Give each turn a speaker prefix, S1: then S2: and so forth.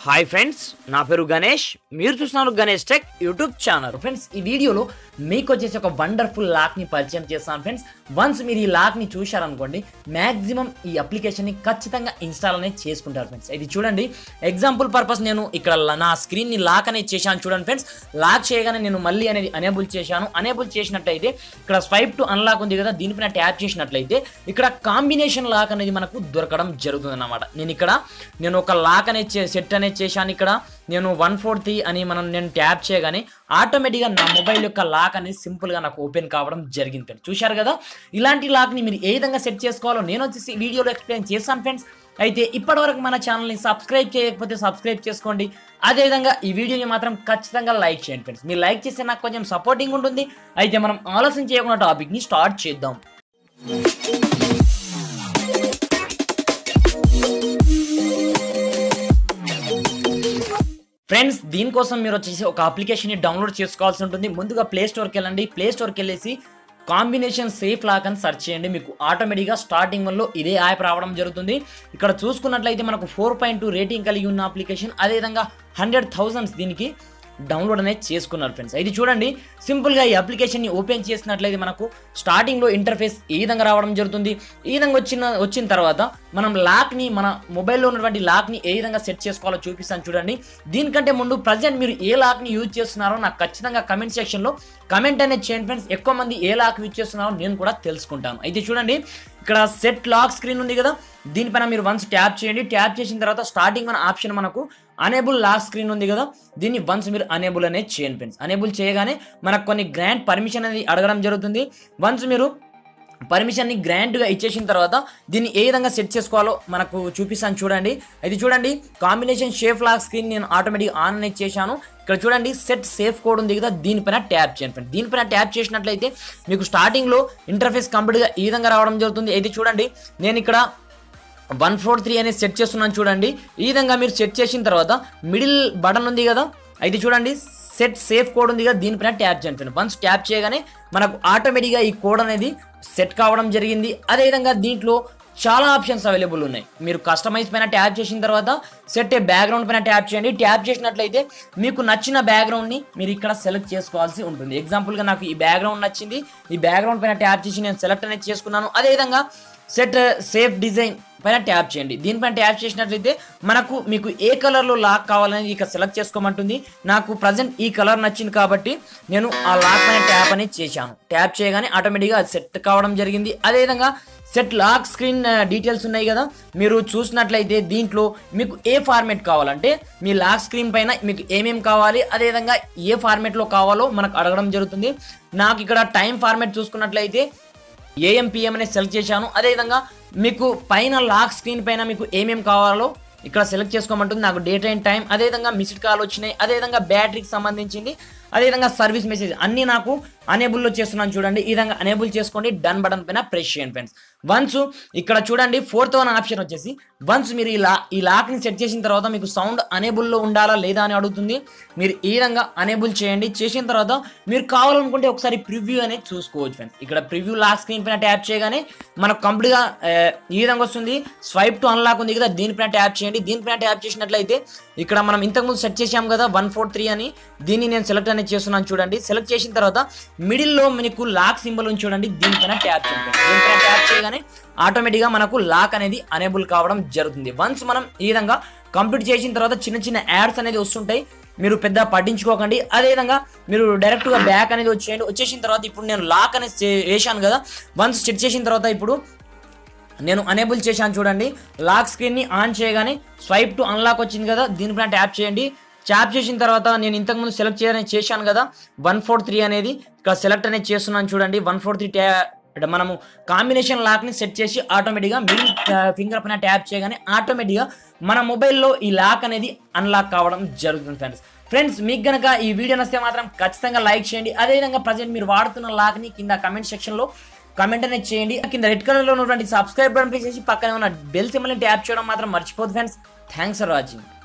S1: hi friends నా పేరు గణేష్ మీరు చూస్తున్నారు Ganesh tech YouTube channel friends ఈ వీడియోలో మీకు వచ్చేసి ఒక వండర్ఫుల్ లాక్ని పరిచయం చేస్తాను ఫ్రెండ్స్ వన్స్ మీరు ఈ లాక్ని చూశారనుకోండి మ్యాక్సిమం ఈ అప్లికేషన్ని ఖచ్చితంగా ఇన్స్టాల్ అనేది చేసుకుంటారు ఫ్రెండ్స్ ఇది చూడండి ఎగ్జాంపుల్ పర్పస్ నేను ఇక్కడ ల- నా స్క్రీన్ని లాక్ అనేది చేశాను చూడండి ఫ్రెండ్స్ లాక్ చేయగానే నేను మళ్ళీ అనేది అనేబుల్ చేశాను అనేబుల్ చేసినట్లయితే ఇక్కడ స్వైప్ టు అన్లాక్ ఉంది కదా దీనిపైన ట్యాప్ చేసినట్లయితే ఇక్కడ కాంబినేషన్ లాక్ అనేది మనకు దొరకడం జరుగుతుంది అన్నమాట నేను ఇక్కడ నేను ఒక లాక్ అనేది సెట్ అనేది చేశాను ఇక్కడ నేను వన్ ఫోర్ త్రీ అని మనం నేను ట్యాప్ చేయగానే ఆటోమేటిక్గా నా మొబైల్ యొక్క లాక్ అనేది సింపుల్గా నాకు ఓపెన్ కావడం జరిగింది ఫ్రెండ్స్ చూశారు కదా ఇలాంటి లాక్ని మీరు ఏ విధంగా సెట్ చేసుకోవాలో నేను వచ్చేసి వీడియోలో ఎక్స్ప్లెయిన్ చేస్తాను ఫ్రెండ్స్ అయితే ఇప్పటివరకు మన ఛానల్ని సబ్స్క్రైబ్ చేయకపోతే సబ్స్క్రైబ్ చేసుకోండి అదేవిధంగా ఈ వీడియోని మాత్రం ఖచ్చితంగా లైక్ చేయండి ఫ్రెండ్స్ మీరు లైక్ చేస్తే నాకు కొంచెం సపోర్టింగ్ ఉంటుంది అయితే మనం ఆలోచన చేయకుండా టాపిక్ని స్టార్ట్ చేద్దాం ఫ్రెండ్స్ దీనికోసం మీరు వచ్చేసి ఒక అప్లికేషన్ని డౌన్లోడ్ చేసుకోవాల్సి ఉంటుంది ముందుగా ప్లే స్టోర్కి వెళ్ళండి ప్లే స్టోర్కి వెళ్ళేసి కాంబినేషన్ సేఫ్ లాక్ అని సెర్చ్ చేయండి మీకు ఆటోమేటిక్గా స్టార్టింగ్ వల్ల ఇదే యాప్ రావడం జరుగుతుంది ఇక్కడ చూసుకున్నట్లయితే మనకు ఫోర్ పాయింట్ టూ రేటింగ్ కలిగి ఉన్న అప్లికేషన్ అదేవిధంగా హండ్రెడ్ థౌజండ్స్ దీనికి డౌన్లోడ్ అనేది చేసుకున్నారు ఫ్రెండ్స్ ఇది చూడండి సింపుల్గా ఈ అప్లికేషన్ని ఓపెన్ చేసినట్లయితే మనకు స్టార్టింగ్లో ఇంటర్ఫేస్ ఈ విధంగా రావడం జరుగుతుంది ఈ విధంగా వచ్చిన వచ్చిన తర్వాత మనం లాక్ని మన మొబైల్లో ఉన్నటువంటి లాక్ని ఏ విధంగా సెట్ చేసుకోవాలో చూపిస్తాను చూడండి దీనికంటే ముందు ప్రజెంట్ మీరు ఏ లాక్ని యూజ్ చేస్తున్నారో నాకు ఖచ్చితంగా కమెంట్ సెక్షన్లో కమెంట్ అనేది చేయండి ఫ్రెండ్స్ ఎక్కువ మంది ఏ లాక్ యూజ్ చేస్తున్నారో నేను కూడా తెలుసుకుంటాను అయితే చూడండి ఇక్కడ సెట్ లాక్ స్క్రీన్ ఉంది కదా దీనిపైన మీరు వన్స్ ట్యాప్ చేయండి ట్యాప్ చేసిన తర్వాత స్టార్టింగ్ మన ఆప్షన్ మనకు అనేబుల్ లాక్ స్క్రీన్ ఉంది కదా దీన్ని వన్స్ మీరు అనేబుల్ అనేది చేయండి ఫ్రెండ్స్ అనేబుల్ చేయగానే మనకు కొన్ని గ్రాండ్ పర్మిషన్ అనేది అడగడం జరుగుతుంది వన్స్ మీరు పర్మిషన్ని గ్రాంట్గా ఇచ్చేసిన తర్వాత దీన్ని ఏ విధంగా సెట్ చేసుకోవాలో మనకు చూపిస్తాను చూడండి ఇది చూడండి కాంబినేషన్ షేప్ లాక్ స్క్రీన్ నేను ఆటోమేటిక్ ఆన్ అనేది చేశాను ఇక్కడ చూడండి సెట్ సేఫ్ కోడ్ ఉంది కదా దీనిపైన ట్యాప్ చేయండి ఫ్రెండ్ దీనిపైన ట్యాప్ చేసినట్లయితే మీకు స్టార్టింగ్లో ఇంటర్ఫేస్ కంప్లీట్గా ఈ విధంగా రావడం జరుగుతుంది ఇది చూడండి నేను ఇక్కడ వన్ ఫోర్ త్రీ అనేది సెట్ చేస్తున్నాను చూడండి ఈ విధంగా మీరు సెట్ చేసిన తర్వాత మిడిల్ బటన్ ఉంది కదా అయితే చూడండి సెట్ సేఫ్ కోడ్ ఉంది కదా దీనిపైన ట్యాప్ చేయండి వన్స్ ట్యాప్ చేయగానే మనకు ఆటోమేటిక్గా ఈ కోడ్ అనేది సెట్ కావడం జరిగింది అదేవిధంగా దీంట్లో చాలా ఆప్షన్స్ అవైలబుల్ ఉన్నాయి మీరు కస్టమైజ్ పైన ట్యాప్ చేసిన తర్వాత సెట్ ఏ బ్యాక్గ్రౌండ్ పైన ట్యాప్ చేయండి ట్యాప్ చేసినట్లయితే మీకు నచ్చిన బ్యాక్గ్రౌండ్ని మీరు ఇక్కడ సెలెక్ట్ చేసుకోవాల్సి ఉంటుంది ఎగ్జాంపుల్గా నాకు ఈ బ్యాక్గ్రౌండ్ నచ్చింది ఈ బ్యాక్గ్రౌండ్ పైన ట్యాప్ చేసి నేను సెలెక్ట్ అనేది చేసుకున్నాను అదేవిధంగా సెట్ సేఫ్ డిజైన్ పైన ట్యాప్ చేయండి దీనిపైన ట్యాప్ చేసినట్లయితే మనకు మీకు ఏ కలర్లో లాక్ కావాలని ఇక సెలెక్ట్ చేసుకోమంటుంది నాకు ప్రజెంట్ ఈ కలర్ నచ్చింది కాబట్టి నేను ఆ లాక్ పైన ట్యాప్ అనేది చేశాను ట్యాప్ చేయగానే ఆటోమేటిక్గా అది సెట్ కావడం జరిగింది అదేవిధంగా సెట్ లాక్ స్క్రీన్ డీటెయిల్స్ ఉన్నాయి కదా మీరు చూసినట్లయితే దీంట్లో మీకు ఏ ఫార్మేట్ కావాలంటే మీ లాక్ స్క్రీన్ పైన మీకు ఏమేం కావాలి అదేవిధంగా ఏ ఫార్మేట్లో కావాలో మనకు అడగడం జరుగుతుంది నాకు ఇక్కడ టైం ఫార్మేట్ చూసుకున్నట్లయితే ఏఎం పిఎం అనేది సెలెక్ట్ చేశాను అదేవిధంగా మీకు పైన లాక్ స్క్రీన్ పైన మీకు ఏమేం కావాలో ఇక్కడ సెలెక్ట్ చేసుకోమంటుంది నాకు డేట్ అండ్ టైం అదేవిధంగా మిస్డ్ కాల్ వచ్చినాయి అదేవిధంగా బ్యాటరీకి సంబంధించింది అదేవిధంగా సర్వీస్ మెసేజ్ అన్నీ నాకు అనేబుల్లో చేస్తున్నాను చూడండి ఈ విధంగా అనేబుల్ చేసుకోండి డన్ బటన్ పైన ప్రెస్ చేయండి ఫ్రెండ్స్ వన్స్ ఇక్కడ చూడండి ఫోర్త్ వన్ ఆప్షన్ వచ్చేసి వన్స్ మీరు ఈ లా ఈ లాక్ని సెట్ చేసిన తర్వాత మీకు సౌండ్ అనేబుల్లో ఉండాలా లేదా అని అడుగుతుంది మీరు ఈ విధంగా అనేబుల్ చేయండి చేసిన తర్వాత మీరు కావాలనుకుంటే ఒకసారి ప్రివ్యూ అనేది చూసుకోవచ్చు ఫ్రెండ్స్ ఇక్కడ ప్రివ్యూ లాక్ స్క్రీన్ పైన ట్యాప్ చేయగానే మనకు కంప్లీట్గా ఆ, ఈ విధంగా వస్తుంది స్వైప్ టు అన్లాక్ ఉంది కదా దీనిపైన ట్యాప్ చేయండి దీనిపైన ట్యాప్ చేసినట్లయితే ఇక్కడ మనం ఇంతకుముందు సెట్ చేసాం కదా వన్ ఫోర్ త్రీ అని దీన్ని నేను సెలెక్ట్ అనేది చేస్తున్నాను చూడండి సెలెక్ట్ చేసిన తర్వాత మిడిల్లో మీకు లాక్ సింబల్ ఉంది చూడండి దీనిపైన ట్యాప్ చేయండి దీనిపైన ట్యాప్ చేయగానే ఆటోమేటిక్గా మనకు లాక్ అనేది అనేబుల్ కావడం జరుగుతుంది వన్స్ మనం ఈ విధంగా కంప్లీట్ చేసిన తర్వాత చిన్న చిన్న యాడ్స్ అనేది వస్తుంటాయి మీరు పెద్ద పట్టించుకోకండి అదేవిధంగా మీరు డైరెక్ట్గా బ్యాక్ అనేది వచ్చేయండి వచ్చేసిన తర్వాత ఇప్పుడు నేను లాక్ అనేది చే- వేశాను కదా వన్స్ సెట్ చేసిన తర్వాత ఇప్పుడు నేను అనేబుల్ చేశాను చూడండి లాక్ స్క్రీన్ని ఆన్ చేయగానే స్వైప్ టు అన్లాక్ వచ్చింది కదా దీనిపైన ట్యాప్ చేయండి ట్యాప్ చేసిన తర్వాత నేను ఇంతకుముందు సెలెక్ట్ చేయడానికి చేశాను కదా వన్ ఫోర్ త్రీ అనేది ఇక్కడ సెలెక్ట్ అనేది చేస్తున్నాను చూడండి వన్ ఫోర్ త్రీ ట్యా అంటే మనము కాంబినేషన్ లాక్ని సెట్ చేసి ఆటోమేటిక్గా మిడిల్ ఫింగర్ పైన ట్యాప్ చేయగానే ఆటోమేటిక్గా మన మొబైల్లో ఈ లాక్ అనేది అన్లాక్ కావడం జరుగుతుంది ఫ్రెండ్స్ ఫ్రెండ్స్ మీకు గనక ఈ వీడియో నచ్చితే మాత్రం ఖచ్చితంగా లైక్ చేయండి అదేవిధంగా ప్రజెంట్ మీరు వాడుతున్న లాక్ని కింద కమెంట్ సెక్షన్లో కమెంట్ అనేది చేయండి కింద రెడ్ కలర్లో ఉన్నటువంటి సబ్స్క్రైబ్ బటన్ ప్రెస్ చేసి పక్కనే ఉన్న బెల్ సింబల్ని ట్యాప్ చేయడం మాత్రం మర్చిపోదు ఫ్రెండ్స్ థ్యాంక్స్ ఫర్ వాచింగ్